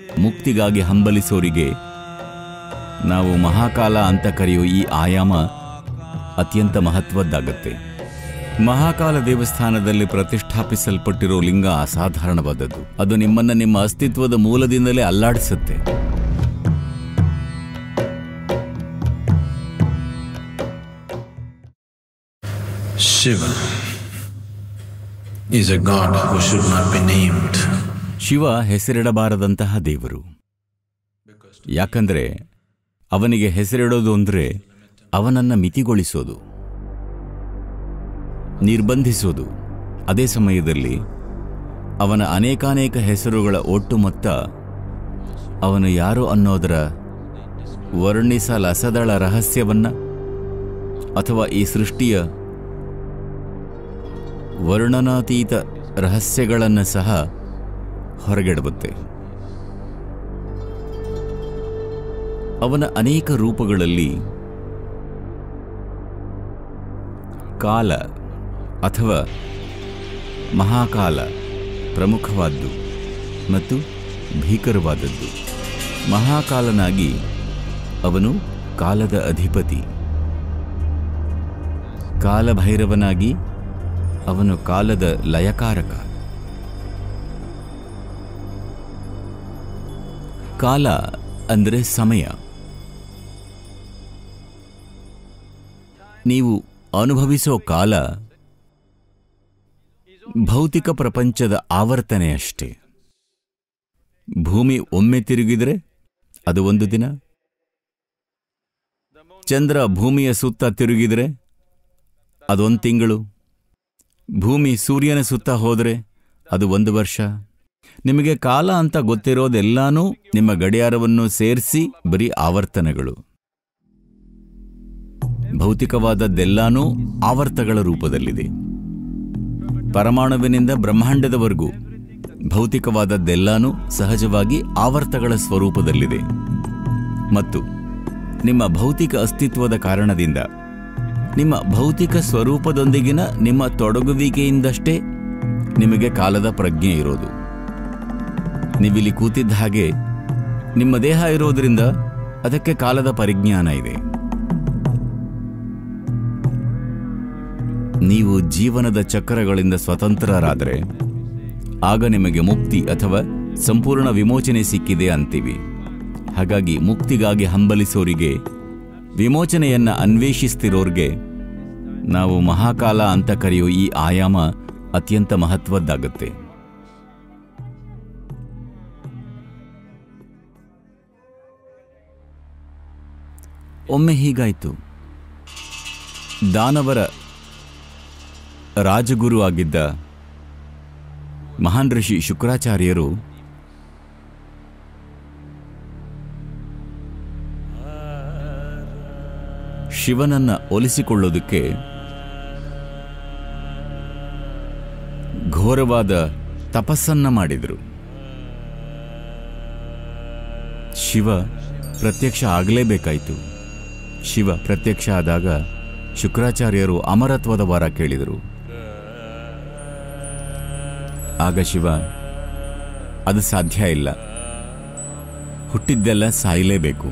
ಮುಕ್ತಿಗಾಗಿ ಹಂಬಲಿಸೋರಿಗೆ ನಾವು ಮಹಾಕಾಲ ಅಂತ ಕರೆಯೋ ಈ ಆಯಾಮ ಅತ್ಯಂತ ಮಹತ್ವದ್ದಾಗತ್ತೆ ಮಹಾಕಾಲ ದೇವಸ್ಥಾನದಲ್ಲಿ ಪ್ರತಿಷ್ಠಾಪಿಸಲ್ಪಟ್ಟಿರೋ ಲಿಂಗ ಅಸಾಧಾರಣವಾದದ್ದು ಅದು ನಿಮ್ಮನ್ನ ನಿಮ್ಮ ಅಸ್ತಿತ್ವದ ಮೂಲದಿಂದಲೇ ಅಲ್ಲಾಡಿಸುತ್ತೆ Shiva is a god who should not be named. Shiva ಹೆಸರಿಡಬಾರದಂತಹ ದೇವರು ಯಾಕಂದ್ರೆ ಅವನಿಗೆ ಹೆಸರಿಡೋದು ಅಂದ್ರೆ ಅವನನ್ನ ಮಿತಿಗೊಳಿಸೋದು ನಿರ್ಬಂಧಿಸೋದು ಅದೇ ಸಮಯದಲ್ಲಿ ಅವನ ಅನೇಕಾನೇಕ ಹೆಸರುಗಳ ಒಟ್ಟು ಮೊತ್ತ ಅವನು ಯಾರು ಅನ್ನೋದರ ವರ್ಣಿಸಲಸದಳ ರಹಸ್ಯವನ್ನ ಅಥವಾ ಈ ಸೃಷ್ಟಿಯ ವರ್ಣನಾತೀತ ರಹಸ್ಯಗಳನ್ನು ಸಹ ಹೊರಗೆಡಬುತ್ತೆ ಅವನ ಅನೇಕ ರೂಪಗಳಲ್ಲಿ ಕಾಲ ಅಥವಾ ಮಹಾಕಾಲ ಪ್ರಮುಖವಾದ್ದು ಮತ್ತು ಭೀಕರವಾದದ್ದು ಮಹಾಕಾಲನಾಗಿ ಅವನು ಕಾಲದ ಅಧಿಪತಿ ಕಾಲಭೈರವನಾಗಿ ಅವನು ಕಾಲದ ಲಯಕಾರಕ ಕಾಲ ಅಂದರೆ ಸಮಯ ನೀವು ಅನುಭವಿಸೋ ಕಾಲ ಭೌತಿಕ ಪ್ರಪಂಚದ ಆವರ್ತನೆಯಷ್ಟೇ ಭೂಮಿ ಒಮ್ಮೆ ತಿರುಗಿದರೆ ಅದು ಒಂದು ದಿನ ಚಂದ್ರ ಭೂಮಿಯ ಸುತ್ತ ತಿರುಗಿದರೆ ಅದೊಂದು ತಿಂಗಳು ಭೂಮಿ ಸೂರ್ಯನ ಸುತ್ತ ಹೋದರೆ ಅದು ಒಂದು ವರ್ಷ ನಿಮಗೆ ಕಾಲ ಅಂತ ಗೊತ್ತಿರೋದೆಲ್ಲಾನೂ ನಿಮ್ಮ ಗಡಿಯಾರವನ್ನು ಸೇರಿಸಿ ಬರೀ ಆವರ್ತನಗಳು ಭೌತಿಕವಾದದ್ದೆಲ್ಲಾನೂ ಆವರ್ತಗಳ ರೂಪದಲ್ಲಿದೆ ಪರಮಾಣುವಿನಿಂದ ಬ್ರಹ್ಮಾಂಡದವರೆಗೂ ಭೌತಿಕವಾದದ್ದೆಲ್ಲಾನೂ ಸಹಜವಾಗಿ ಆವರ್ತಗಳ ಸ್ವರೂಪದಲ್ಲಿದೆ ಮತ್ತು ನಿಮ್ಮ ಭೌತಿಕ ಅಸ್ತಿತ್ವದ ಕಾರಣದಿಂದ ನಿಮ್ಮ ಭೌತಿಕ ಸ್ವರೂಪದೊಂದಿಗಿನ ನಿಮ್ಮ ತೊಡಗುವಿಕೆಯಿಂದಷ್ಟೇ ನಿಮಗೆ ಕಾಲದ ಪ್ರಜ್ಞೆ ಇರೋದು ನೀವಿಲ್ಲಿ ಕೂತಿದ್ದ ಹಾಗೆ ನಿಮ್ಮ ದೇಹ ಇರೋದ್ರಿಂದ ಅದಕ್ಕೆ ಕಾಲದ ಪರಿಜ್ಞಾನ ಇದೆ ನೀವು ಜೀವನದ ಚಕ್ರಗಳಿಂದ ಸ್ವತಂತ್ರರಾದರೆ ಆಗ ನಿಮಗೆ ಮುಕ್ತಿ ಅಥವಾ ಸಂಪೂರ್ಣ ವಿಮೋಚನೆ ಸಿಕ್ಕಿದೆ ಅಂತೀವಿ ಹಾಗಾಗಿ ಮುಕ್ತಿಗಾಗಿ ಹಂಬಲಿಸೋರಿಗೆ ವಿಮೋಚನೆಯನ್ನ ಅನ್ವೇಷಿಸ್ತಿರೋರ್ಗೆ ನಾವು ಮಹಾಕಾಲ ಅಂತ ಕರೆಯೋ ಈ ಆಯಾಮ ಅತ್ಯಂತ ಮಹತ್ವದ್ದಾಗುತ್ತೆ ಒಮ್ಮೆ ಹೀಗಾಯಿತು ದಾನವರ ರಾಜಗುರು ಆಗಿದ್ದ ಮಹಾನ್ ಋಷಿ ಶುಕ್ರಾಚಾರ್ಯರು ಶಿವನನ್ನ ಒಲಿಸಿಕೊಳ್ಳೋದಕ್ಕೆ ಘೋರವಾದ ತಪಸ್ಸನ್ನ ಮಾಡಿದರು ಶಿವ ಪ್ರತ್ಯಕ್ಷ ಆಗಲೇಬೇಕಾಯಿತು ಶಿವ ಪ್ರತ್ಯಕ್ಷ ಆದಾಗ ಶುಕ್ರಾಚಾರ್ಯರು ಅಮರತ್ವದ ವರ ಕೇಳಿದರು ಆಗ ಶಿವ ಅದು ಸಾಧ್ಯ ಇಲ್ಲ ಹುಟ್ಟಿದ್ದೆಲ್ಲ ಸಾಯಲೇಬೇಕು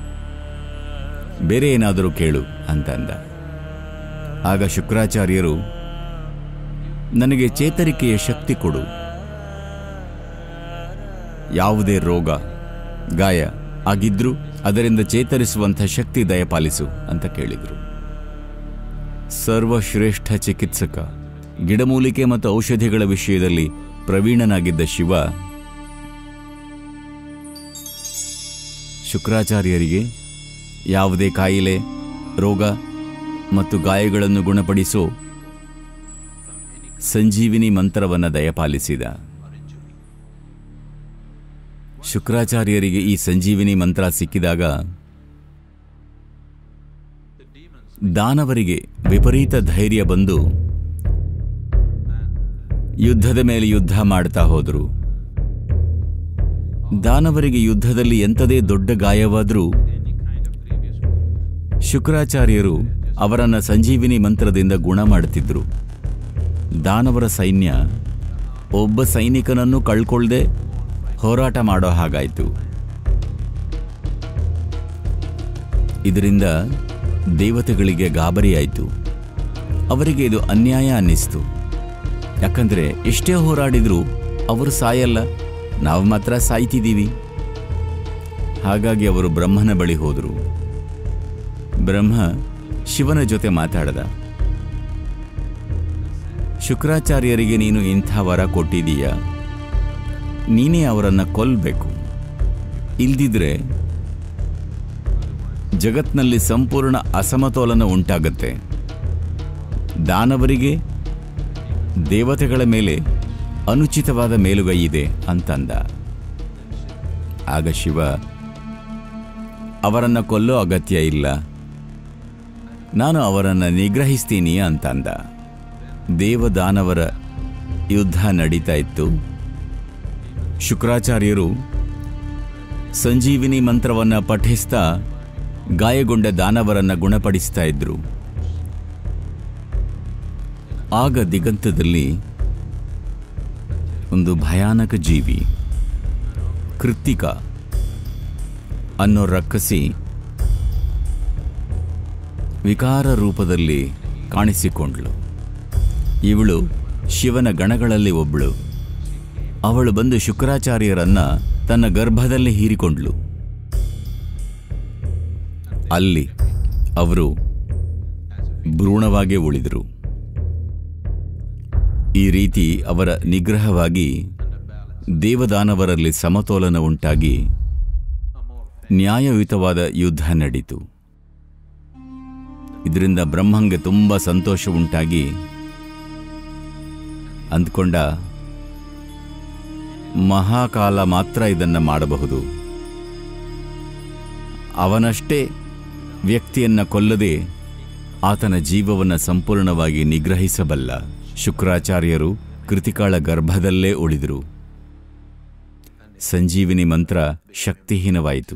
ಬೇರೆ ಏನಾದರೂ ಕೇಳು ಅಂತಂದ ಆಗ ಶುಕ್ರಾಚಾರ್ಯರು ನನಗೆ ಚೇತರಿಕೆಯ ಶಕ್ತಿ ಕೊಡು ಯಾವುದೇ ರೋಗ ಗಾಯ ಆಗಿದ್ರೂ ಅದರಿಂದ ಚೇತರಿಸುವಂಥ ಶಕ್ತಿ ದಯಪಾಲಿಸು ಅಂತ ಕೇಳಿದರು ಸರ್ವಶ್ರೇಷ್ಠ ಚಿಕಿತ್ಸಕ ಗಿಡಮೂಲಿಕೆ ಮತ್ತು ಔಷಧಿಗಳ ವಿಷಯದಲ್ಲಿ ಪ್ರವೀಣನಾಗಿದ್ದ ಶಿವ ಶುಕ್ರಾಚಾರ್ಯರಿಗೆ ಯಾವುದೇ ಕಾಯಿಲೆ ರೋಗ ಮತ್ತು ಗಾಯಗಳನ್ನು ಗುಣಪಡಿಸೋ ಸಂಜೀವಿನಿ ಮಂತ್ರವನ್ನು ದಯಪಾಲಿಸಿದ ಶುಕ್ರಾಚಾರ್ಯರಿಗೆ ಈ ಸಂಜೀವಿನಿ ಮಂತ್ರ ಸಿಕ್ಕಿದಾಗ ದಾನವರಿಗೆ ವಿಪರೀತ ಧೈರ್ಯ ಬಂದು ಯುದ್ಧದ ಮೇಲೆ ಯುದ್ಧ ಮಾಡ್ತಾ ಹೋದರು ದಾನವರಿಗೆ ಯುದ್ಧದಲ್ಲಿ ಎಂಥದೇ ದೊಡ್ಡ ಗಾಯವಾದರೂ ಶುಕ್ರಾಚಾರ್ಯರು ಅವರನ್ನ ಸಂಜೀವಿನಿ ಮಂತ್ರದಿಂದ ಗುಣ ಮಾಡುತ್ತಿದ್ದರು ದಾನವರ ಸೈನ್ಯ ಒಬ್ಬ ಸೈನಿಕನನ್ನು ಕಳ್ಕೊಳ್ದೆ ಹೋರಾಟ ಮಾಡೋ ಹಾಗಾಯಿತು ಇದರಿಂದ ದೇವತೆಗಳಿಗೆ ಗಾಬರಿಯಾಯಿತು ಅವರಿಗೆ ಇದು ಅನ್ಯಾಯ ಅನ್ನಿಸ್ತು ಯಾಕಂದ್ರೆ ಎಷ್ಟೇ ಹೋರಾಡಿದ್ರು ಅವರು ಸಾಯಲ್ಲ ನಾವು ಮಾತ್ರ ಸಾಯ್ತಿದ್ದೀವಿ ಹಾಗಾಗಿ ಅವರು ಬ್ರಹ್ಮನ ಬಳಿ ಹೋದರು ಬ್ರಹ್ಮ ಶಿವನ ಜೊತೆ ಮಾತಾಡದ ಶುಕ್ರಾಚಾರ್ಯರಿಗೆ ನೀನು ಇಂಥ ವರ ಕೊಟ್ಟಿದೀಯ ನೀನೇ ಅವರನ್ನು ಕೊಲ್ಲಬೇಕು ಇಲ್ದಿದ್ರೆ ಜಗತ್ನಲ್ಲಿ ಸಂಪೂರ್ಣ ಅಸಮತೋಲನ ಉಂಟಾಗತ್ತೆ ದಾನವರಿಗೆ ದೇವತೆಗಳ ಮೇಲೆ ಅನುಚಿತವಾದ ಮೇಲುಗೈ ಇದೆ ಅಂತಂದ ಆಗ ಶಿವ ಅವರನ್ನು ಕೊಲ್ಲೋ ಅಗತ್ಯ ಇಲ್ಲ ನಾನು ಅವರನ್ನು ನಿಗ್ರಹಿಸ್ತೀನಿ ಅಂತಂದ ದೇವದಾನವರ ಯುದ್ಧ ನಡೀತಾ ಇತ್ತು ಶುಕ್ರಾಚಾರ್ಯರು ಸಂಜೀವಿನಿ ಮಂತ್ರವನ್ನು ಪಠಿಸ್ತಾ ಗಾಯಗೊಂಡ ದಾನವರನ್ನ ಗುಣಪಡಿಸ್ತಾ ಇದ್ರು ಆಗ ದಿಗಂತದಲ್ಲಿ ಒಂದು ಭಯಾನಕ ಜೀವಿ ಕೃತ್ತಿಕ ಅನ್ನೋ ರಕ್ಕಸಿ ವಿಕಾರ ರೂಪದಲ್ಲಿ ಕಾಣಿಸಿಕೊಂಡ್ಳು ಇವಳು ಶಿವನ ಗಣಗಳಲ್ಲಿ ಒಬ್ಬಳು ಅವಳು ಬಂದು ಶುಕ್ರಾಚಾರ್ಯರನ್ನ ತನ್ನ ಗರ್ಭದಲ್ಲಿ ಹೀರಿಕೊಂಡ್ಳು ಅಲ್ಲಿ ಅವರು ಭ್ರೂಣವಾಗೇ ಉಳಿದರು ಈ ರೀತಿ ಅವರ ನಿಗ್ರಹವಾಗಿ ದೇವದಾನವರಲ್ಲಿ ಸಮತೋಲನ ಉಂಟಾಗಿ ನ್ಯಾಯಯುತವಾದ ಯುದ್ಧ ನಡೀತು ಇದರಿಂದ ಬ್ರಹ್ಮಂಗೆ ತುಂಬ ಸಂತೋಷ ಉಂಟಾಗಿ ಅಂದ್ಕೊಂಡ ಮಹಾಕಾಲ ಮಾತ್ರ ಇದನ್ನ ಮಾಡಬಹುದು ಅವನಷ್ಟೇ ವ್ಯಕ್ತಿಯನ್ನ ಕೊಲ್ಲದೆ ಆತನ ಜೀವವನ್ನು ಸಂಪೂರ್ಣವಾಗಿ ನಿಗ್ರಹಿಸಬಲ್ಲ ಶುಕ್ರಾಚಾರ್ಯರು ಕೃತಿಕಾಳ ಗರ್ಭದಲ್ಲೇ ಉಳಿದರು ಸಂಜೀವಿನಿ ಮಂತ್ರ ಶಕ್ತಿಹೀನವಾಯಿತು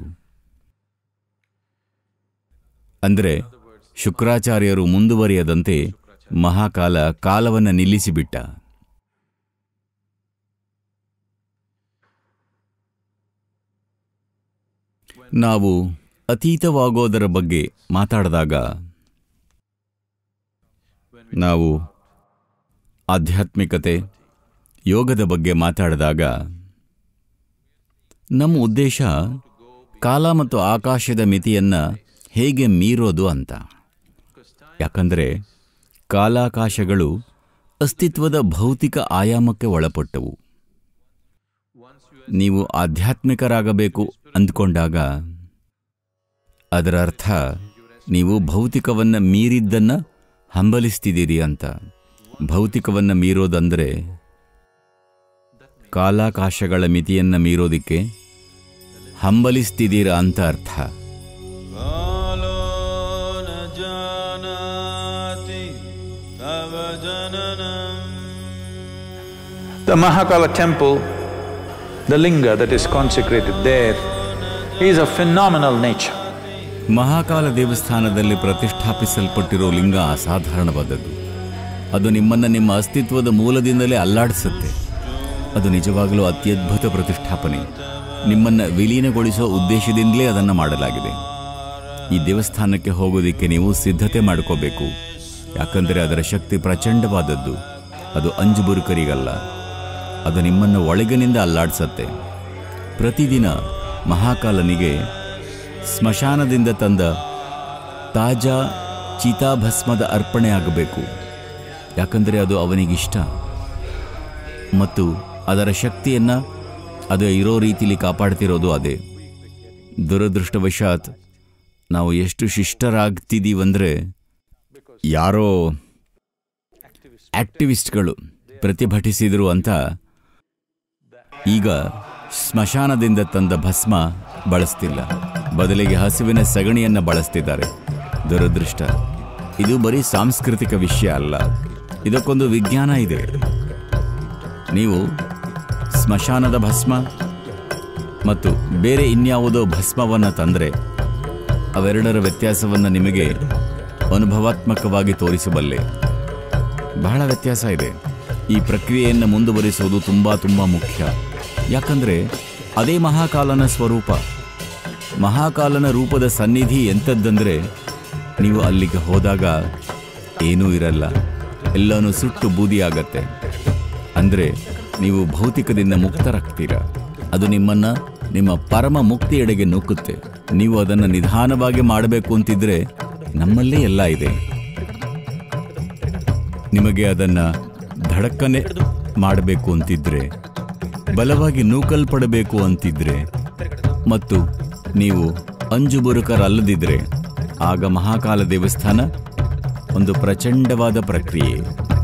ಅಂದರೆ ಶುಕ್ರಾಚಾರ್ಯರು ಮುಂದುವರಿಯದಂತೆ ಮಹಾಕಾಲ ಕಾಲವನ್ನು ನಿಲ್ಲಿಸಿಬಿಟ್ಟ ನಾವು ಅತೀತವಾಗೋದರ ಬಗ್ಗೆ ಮಾತಾಡಿದಾಗ ನಾವು ಆಧ್ಯಾತ್ಮಿಕತೆ ಯೋಗದ ಬಗ್ಗೆ ಮಾತಾಡಿದಾಗ ನಮ್ಮ ಉದ್ದೇಶ ಕಾಲ ಮತ್ತು ಆಕಾಶದ ಮಿತಿಯನ್ನು ಹೇಗೆ ಮೀರೋದು ಅಂತ ಯಾಕಂದರೆ ಕಾಲಾಕಾಶಗಳು ಅಸ್ತಿತ್ವದ ಭೌತಿಕ ಆಯಾಮಕ್ಕೆ ಒಳಪಟ್ಟವು ನೀವು ಆಧ್ಯಾತ್ಮಿಕರಾಗಬೇಕು ಅಂದ್ಕೊಂಡಾಗ ಅದರ ಅರ್ಥ ನೀವು ಭೌತಿಕವನ್ನು ಮೀರಿದ್ದನ್ನ ಹಂಬಲಿಸ್ತಿದ್ದೀರಿ ಅಂತ ಭೌತಿಕವನ್ನು ಮೀರೋದಂದರೆ ಕಾಲಾಕಾಶಗಳ ಮಿತಿಯನ್ನು ಮೀರೋದಿಕ್ಕೆ ಹಂಬಲಿಸ್ತಿದ್ದೀರಾ ಅಂತ ಅರ್ಥ कालो न जानाति तव जननम् The Mahakala temple, the linga that is consecrated there, is of phenomenal nature. Mahakala ದೇವಸ್ಥಾನದಲ್ಲಿ ಪ್ರತಿಷ್ಠಾಪಿಸಲ್ಪಟ್ಟಿರೋ ಲಿಂಗ ಅಸಾಧಾರಣವಾದದ್ದು ಅದು ನಿಮ್ಮನ್ನು ನಿಮ್ಮ ಅಸ್ತಿತ್ವದ ಮೂಲದಿಂದಲೇ ಅಲ್ಲಾಡಿಸುತ್ತೆ ಅದು ನಿಜವಾಗಲೂ ಅತ್ಯದ್ಭುತ ಪ್ರತಿಷ್ಠಾಪನೆ ನಿಮ್ಮನ್ನು ವಿಲೀನಗೊಳಿಸೋ ಉದ್ದೇಶದಿಂದಲೇ ಅದನ್ನು ಮಾಡಲಾಗಿದೆ ಈ ದೇವಸ್ಥಾನಕ್ಕೆ ಹೋಗೋದಕ್ಕೆ ನೀವು ಸಿದ್ಧತೆ ಮಾಡ್ಕೋಬೇಕು ಯಾಕಂದರೆ ಅದರ ಶಕ್ತಿ ಪ್ರಚಂಡವಾದದ್ದು ಅದು ಅಂಜುಬುರುಕರಿಗಲ್ಲ ಅದು ನಿಮ್ಮನ್ನು ಒಳಗಿನಿಂದ ಅಲ್ಲಾಡಿಸತ್ತೆ ಪ್ರತಿದಿನ ಮಹಾಕಾಲನಿಗೆ ಸ್ಮಶಾನದಿಂದ ತಂದ ತಾಜಾ ಚಿತಾಭಸ್ಮದ ಅರ್ಪಣೆ ಆಗಬೇಕು ಯಾಕಂದರೆ ಅದು ಅವನಿಗಿಷ್ಟ ಮತ್ತು ಅದರ ಶಕ್ತಿಯನ್ನು ಅದು ಇರೋ ರೀತಿಲಿ ಕಾಪಾಡ್ತಿರೋದು ಅದೇ ದುರದೃಷ್ಟವಶಾತ್ ನಾವು ಎಷ್ಟು ಶಿಷ್ಟರಾಗ್ತಿದ್ದೀವಂದ್ರೆ ಯಾರೋ ಆಕ್ಟಿವಿಸ್ಟ್ಗಳು ಪ್ರತಿಭಟಿಸಿದರು ಅಂತ ಈಗ ಸ್ಮಶಾನದಿಂದ ತಂದ ಭಸ್ಮ ಬಳಸ್ತಿಲ್ಲ ಬದಲಿಗೆ ಹಸುವಿನ ಸಗಣಿಯನ್ನು ಬಳಸ್ತಿದ್ದಾರೆ ದುರದೃಷ್ಟ ಇದು ಬರೀ ಸಾಂಸ್ಕೃತಿಕ ವಿಷಯ ಅಲ್ಲ ಇದಕ್ಕೊಂದು ವಿಜ್ಞಾನ ಇದೆ ನೀವು ಸ್ಮಶಾನದ ಭಸ್ಮ ಮತ್ತು ಬೇರೆ ಇನ್ಯಾವುದೋ ಭಸ್ಮವನ್ನು ತಂದರೆ ಅವೆರಡರ ವ್ಯತ್ಯಾಸವನ್ನು ನಿಮಗೆ ಅನುಭವಾತ್ಮಕವಾಗಿ ತೋರಿಸಬಲ್ಲೆ ಬಹಳ ವ್ಯತ್ಯಾಸ ಇದೆ ಈ ಪ್ರಕ್ರಿಯೆಯನ್ನು ಮುಂದುವರಿಸುವುದು ತುಂಬ ತುಂಬ ಮುಖ್ಯ ಯಾಕಂದರೆ ಅದೇ ಮಹಾಕಾಲನ ಸ್ವರೂಪ ಮಹಾಕಾಲನ ರೂಪದ ಸನ್ನಿಧಿ ಎಂಥದ್ದಂದ್ರೆ ನೀವು ಅಲ್ಲಿಗೆ ಹೋದಾಗ ಏನೂ ಇರಲ್ಲ ಎಲ್ಲನೂ ಸುಟ್ಟು ಬೂದಿಯಾಗತ್ತೆ ಅಂದರೆ ನೀವು ಭೌತಿಕದಿಂದ ಮುಕ್ತರಾಗ್ತೀರ ಅದು ನಿಮ್ಮನ್ನ ನಿಮ್ಮ ಪರಮ ಮುಕ್ತಿಯೆಡೆಗೆ ನೂಕುತ್ತೆ ನೀವು ಅದನ್ನು ನಿಧಾನವಾಗಿ ಮಾಡಬೇಕು ಅಂತಿದ್ರೆ ನಮ್ಮಲ್ಲೇ ಎಲ್ಲ ಇದೆ ನಿಮಗೆ ಅದನ್ನ ಧಡಕ್ಕನೆ ಮಾಡಬೇಕು ಅಂತಿದ್ರೆ ಬಲವಾಗಿ ನೂಕಲ್ಪಡಬೇಕು ಅಂತಿದ್ರೆ ಮತ್ತು ನೀವು ಅಂಜುಬುರುಕರಲ್ಲದಿದ್ರೆ ಆಗ ಮಹಾಕಾಲ ದೇವಸ್ಥಾನ ಒಂದು ಪ್ರಚಂಡವಾದ ಪ್ರಕ್ರಿಯೆ